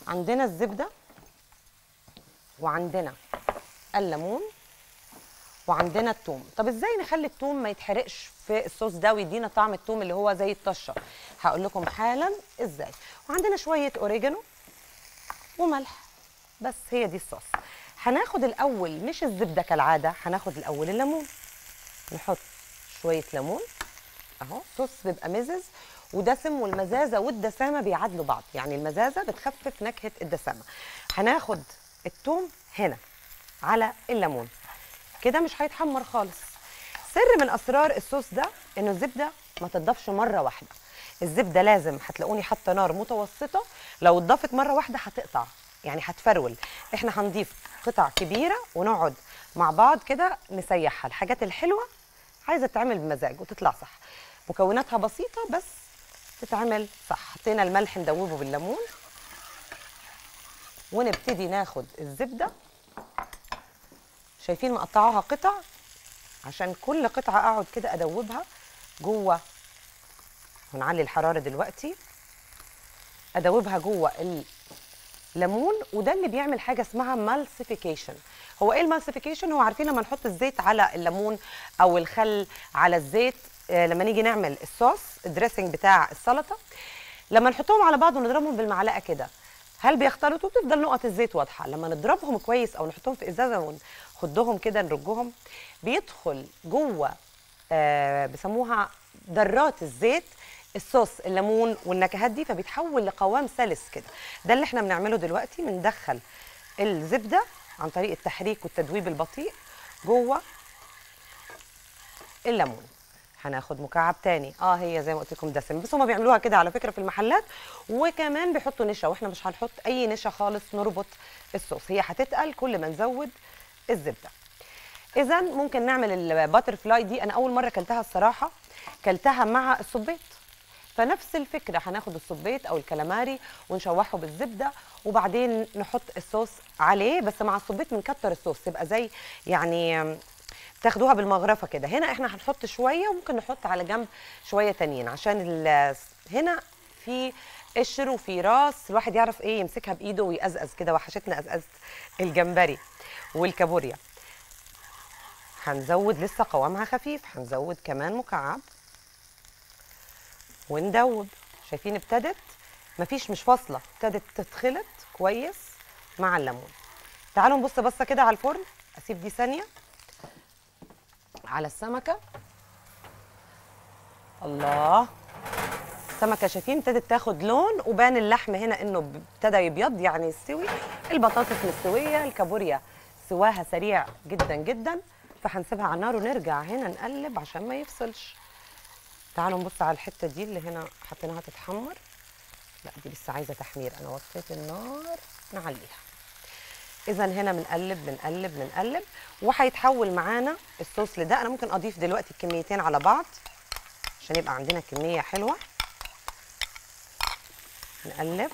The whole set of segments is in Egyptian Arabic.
عندنا الزبده وعندنا الليمون وعندنا التوم طب ازاي نخلي التوم ما يتحرقش في الصوص ده ويدينا طعم التوم اللي هو زي الطشه هقول لكم حالا ازاي وعندنا شويه اوريجانو وملح بس هي دي الصوص هناخد الاول مش الزبده كالعاده هناخد الاول الليمون نحط شويه ليمون اهو صوص بيبقى مزز ودسم والمزازه والدسامه بيعادلوا بعض يعني المزازه بتخفف نكهه الدسامه هناخد التوم هنا على الليمون كده مش هيتحمر خالص سر من اسرار الصوص ده انه الزبده ما تضافش مره واحده الزبده لازم هتلاقوني حاطه نار متوسطه لو اتضافت مره واحده هتقطع يعني هتفرول احنا هنضيف قطع كبيره ونقعد مع بعض كده نسيحها الحاجات الحلوه عايزه تتعمل بمزاج وتطلع صح مكوناتها بسيطه بس تتعمل صح حطينا الملح ندوبه بالليمون ونبتدي ناخد الزبده شايفين مقطعاها قطع عشان كل قطعه اقعد كده ادوبها جوه هنعلي الحراره دلوقتي ادوبها جوه الليمون وده اللي بيعمل حاجه اسمها مالسيفيكيشن هو ايه المالسيفيكيشن هو عارفين لما نحط الزيت على الليمون او الخل على الزيت آه، لما نيجي نعمل الصوص الدريسنج بتاع السلطه لما نحطهم على بعض ونضربهم بالمعلقه كده هل بيختلطوا بتفضل نقط الزيت واضحه لما نضربهم كويس او نحطهم في ازازه ونخدهم كده نرجهم بيدخل جوه آه بيسموها ذرات الزيت الصوص الليمون والنكهات دي فبيتحول لقوام سلس كده ده اللي احنا بنعمله دلوقتي بندخل الزبده عن طريق التحريك والتدويب البطيء جوه الليمون هناخد مكعب تاني اه هي زي ما قلت لكم دسم بس هما بيعملوها كده على فكره في المحلات وكمان بيحطوا نشا واحنا مش هنحط اي نشا خالص نربط الصوص هي هتتقل كل ما نزود الزبده اذا ممكن نعمل الباتر فلاي دي انا اول مره كلتها الصراحه كلتها مع الصبيط فنفس الفكره هناخد الصبيط او الكلاماري ونشوحه بالزبده وبعدين نحط الصوص عليه بس مع الصبيط بنكتر الصوص تبقى زي يعني تاخدوها بالمغرفه كده هنا احنا هنحط شويه وممكن نحط على جنب شويه تانيين عشان ال- هنا في قشر وفي راس الواحد يعرف ايه يمسكها بايده ويقزقز كده وحشتنا قزقزه الجمبري والكابوريا هنزود لسه قوامها خفيف هنزود كمان مكعب وندوب شايفين ابتدت مفيش مش فاصله ابتدت تتخلط كويس مع الليمون تعالوا نبص بصه كده على الفرن اسيب دي ثانيه على السمكه الله السمكه شايفين ابتدت تاخد لون وبان اللحم هنا انه ابتدى يبيض يعني يستوي البطاطس مستويه الكابوريا سواها سريع جدا جدا فهنسيبها على النار ونرجع هنا نقلب عشان ما يفصلش تعالوا نبص على الحته دي اللي هنا حطيناها تتحمر لا دي لسه عايزه تحمير انا وطيت النار نعليها اذا هنا بنقلب بنقلب بنقلب وهيتحول معانا الصوص لده انا ممكن اضيف دلوقتي الكميتين على بعض عشان يبقى عندنا كميه حلوه نقلب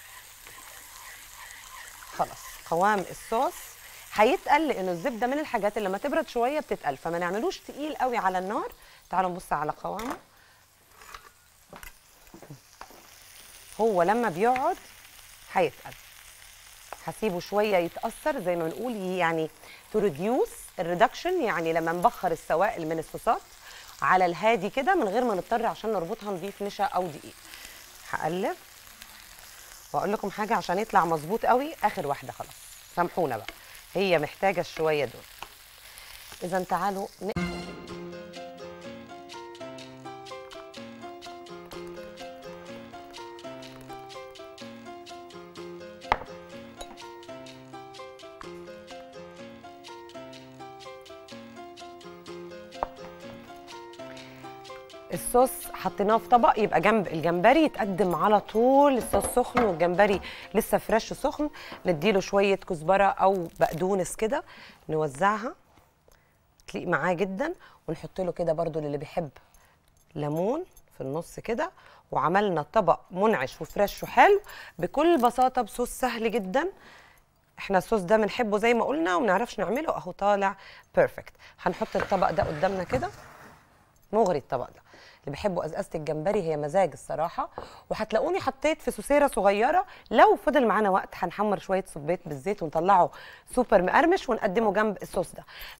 خلاص قوام الصوص هيتقل لانه الزبده من الحاجات اللي لما تبرد شويه بتتقل فما نعملوش تقيل قوي على النار تعالوا نبص على قوامه هو لما بيقعد هيتقل هسيبه شويه يتاثر زي ما بنقول يعني تو ريديوس الريدكشن يعني لما نبخر السوائل من الصوصات على الهادي كده من غير ما نضطر عشان نربطها نضيف نشا او دقيق هقلب واقول لكم حاجه عشان يطلع مظبوط قوي اخر واحده خلاص سامحونا بقى هي محتاجه الشويه دول اذا تعالوا ن... الصوص حطيناه في طبق يبقى جنب الجمبري يتقدم على طول الصوص سخن والجمبري لسه فريش سخن نديله شويه كزبره او بقدونس كده نوزعها تليق معاه جدا ونحط له كده برده للي بيحب ليمون في النص كده وعملنا طبق منعش وفريش وحلو بكل بساطه بصوص سهل جدا احنا الصوص ده بنحبه زي ما قلنا وما نعرفش نعمله اهو طالع بيرفكت هنحط الطبق ده قدامنا كده مغري الطبق ده اللي بيحبوا قزقزه الجمبري هي مزاج الصراحه وهتلاقوني حطيت في سوسيره صغيره لو فضل معانا وقت هنحمر شويه صبيت بالزيت ونطلعه سوبر مقرمش ونقدمه جنب الصوص ده